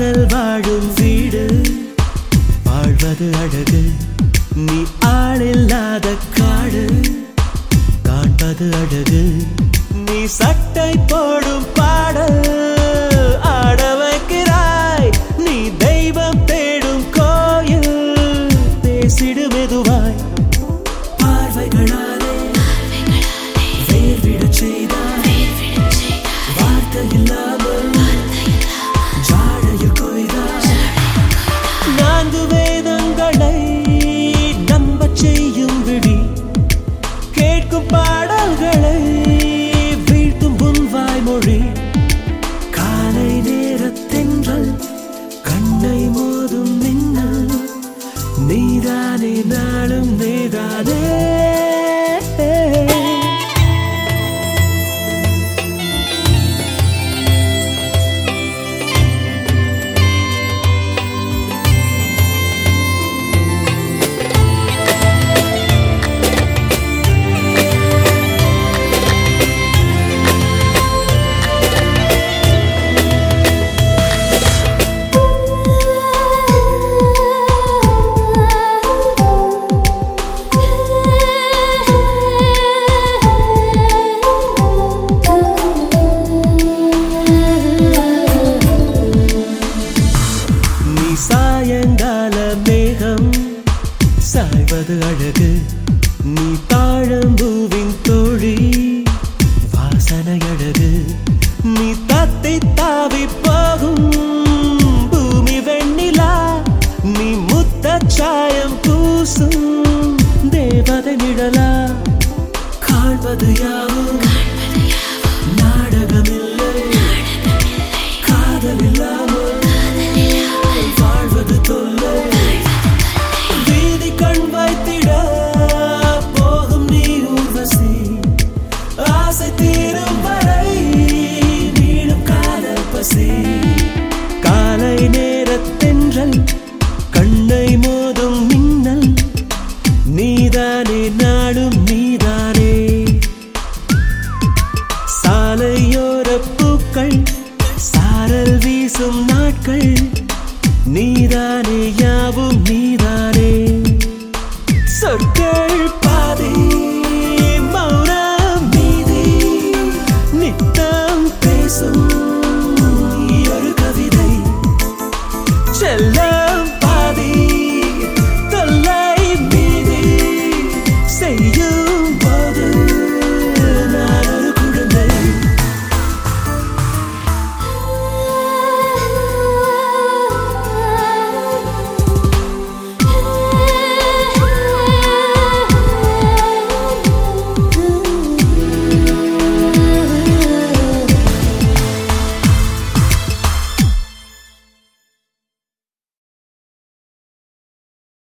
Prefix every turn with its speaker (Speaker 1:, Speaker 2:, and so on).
Speaker 1: காதல் வாழும் வீடு வாழ்வது அழகு நீ ஆளில்லாத காடு காண்பது அழகு நீ சட்டை போடும் பாடல் ஆட வைக்கிறாய் நீ தெய்வம் தேடும் கோயில் பேசிடு மெதுவாய் பார்வைகளாலே வேர்விடச் செய்தாய் வார்த்தை இல்லாமல் ஜாடையில் கொய்தாய் நான்கு வேதங்களை நம்பச் செய்யும் விழி கேட்கும் பாடல்களை வீழ்த்தும் உன் வாய்மொழி காலை நேரத்தென்றல் கண்ணை மோதும் மின்னல் நீதானே நாளும் நீதானே நீ சாயங்கால மேகம் சாய்வது அழகு நீ தாழம்பூவின் தோழி வாசனை அழகு நீ தத்தி தாவி போகும் பூமி வெண்ணிலா நீ முத்த சாயம் பூசும் தேவதை நிழலா காண்பது யாவும் நாடகமில்லை காதல் இல்லாமல் வாழ்வது தொல்லை வீதி கண் வைத்திட போகும் நீ ஊர்வசி ஆசை தீரும் வரை நீளும் காதல் பசி காலை நேரத்தென்றல் கண்ணை மோதும் மின்னல் நீதானே நாளும் நீதானே சாலையோர பூக்கள் சாரல் வீசும் நாட்கள் நீதானே யாவும் நீதானே சொற்கள் பாதி மௌனம் மீதி நித்தம் பேசும் நீ ஒரு கவிதை செல்ல